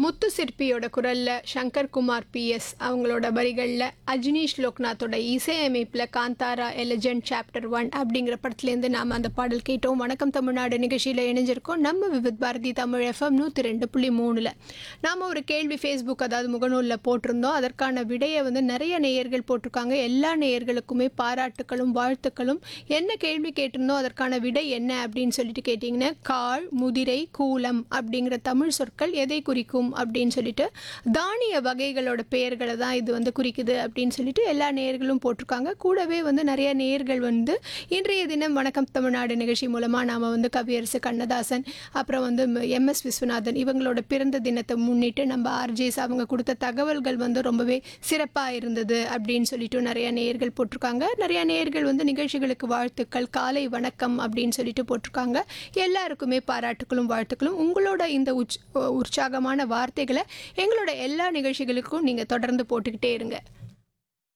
முத்து சிற்பியோட குரல்ல சங்கர் குமார் பிஎஸ் அவங்களோட வரிகளில் அஜினீஷ் லோக்நாத்தோட இசையமைப்பில் காந்தாரா எலிஜென்ட் சாப்டர் ஒன் அப்படிங்கிற படத்துலேருந்து நாம் அந்த பாடல் கேட்டோம் வணக்கம் தமிழ்நாடு நிகழ்ச்சியில் இணைஞ்சிருக்கோம் நம்ம விவித் பாரதி தமிழ் எஃப்எம் நூற்றி ரெண்டு புள்ளி மூணில் நாம் ஒரு கேள்வி ஃபேஸ்புக் அதாவது முகநூலில் போட்டிருந்தோம் அதற்கான விடையை வந்து நிறைய நேயர்கள் போட்டிருக்காங்க எல்லா நேயர்களுக்குமே பாராட்டுகளும் வாழ்த்துக்களும் என்ன கேள்வி கேட்டிருந்தோம் அதற்கான விடை என்ன அப்படின்னு சொல்லிட்டு கேட்டிங்கன்னா கால் முதிரை கூலம் அப்படிங்கிற தமிழ் சொற்கள் எதை குறிக்கும் அப்படின்னு சொல்லிட்டு தானிய வகைகளோட பெயர்களை தான் இது வந்து குறிக்குது அப்படின்னு சொல்லிட்டு எல்லா நேயர்களும் போட்டிருக்காங்க கூடவே வந்து நிறைய நேயர்கள் வந்து இன்றைய தினம் வணக்கம் தமிழ்நாடு நிகழ்ச்சி மூலமாக நாம் வந்து கவியரசு கண்ணதாசன் அப்புறம் வந்து எம்எஸ் விஸ்வநாதன் இவங்களோட பிறந்த தினத்தை முன்னிட்டு நம்ம ஆர்ஜேஸ் அவங்க கொடுத்த தகவல்கள் வந்து ரொம்பவே சிறப்பாக இருந்தது அப்படின்னு சொல்லிட்டு நிறைய நேயர்கள் போட்டிருக்காங்க நிறைய நேயர்கள் வந்து நிகழ்ச்சிகளுக்கு வாழ்த்துக்கள் காலை வணக்கம் அப்படின்னு சொல்லிட்டு போட்டிருக்காங்க எல்லாருக்குமே பாராட்டுகளும் வாழ்த்துக்களும் உங்களோட இந்த உச் உற்சாகமான வார்த்தைகளை எங்களோட எல்லா நிகழ்ச்சிகளுக்கும் நீங்கள் தொடர்ந்து போட்டுக்கிட்டே இருங்க